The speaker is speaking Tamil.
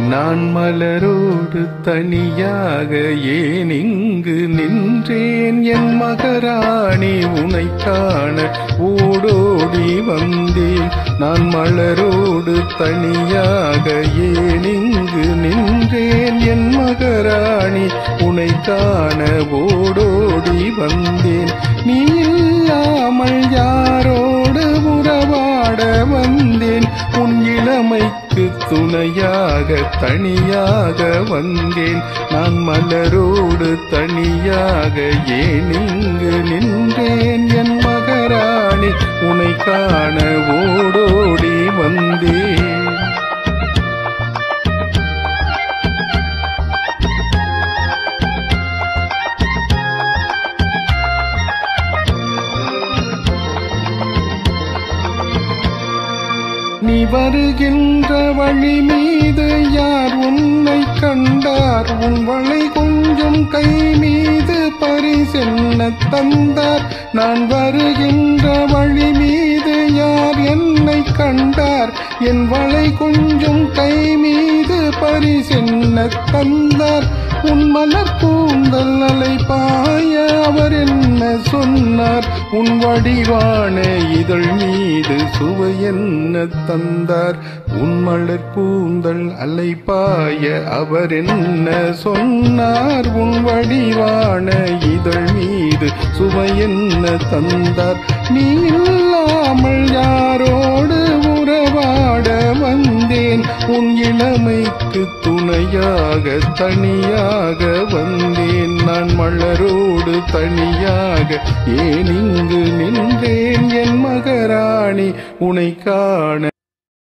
நான் மலரோடு தனியாக ஏன் இங்கு நின்றேன் என் மகராணி உனை காண ஓடோடி வந்தேன் நான் மலரோடு தனியாக ஏன் இங்கு நின்றேன் என் மகராணி உனை காண ஓடோடி வந்தேன் நீ இல்லாமல் யாரோடு உறவாட வந்தேன் உன் இளமைக்கு துணையாக தனியாக வந்தேன் நான் மலரோடு தனியாக ஏன் இங்கு நின்றேன் என் மகராணி உனை காண ஓடோடி வந்தேன் நீ வருகின்ற வழி மீது யார் உன்னை கண்டார் உன் வளை கொஞ்சம் கை மீது பரிசென்ன தந்தார் நான் வருகின்ற வழி மீது யார் என்னை கண்டார் என் வளை கொஞ்சம் கை மீது பரிசென்ன தந்தார் உன் மலர் கூந்தல் அலை பாய அவர் என்ன சொன்னார் உன் வடிவான இதழ் மீது சுவை என்ன தந்தார் உன் மலர் கூந்தல் அலை பாய அவர் என்ன சொன்னார் உன் வடிவான இதழ் மீது சுவை என்ன தந்தார் நீ இல்லாமல் யாரோடு உறவாட வந்தேன் உன் இளமைக்கு துணையாக தனியாக வந்தேன் நான் மலரோடு தனியாக ஏன் இங்கு நின்றேன் என் மகராணி உனை காண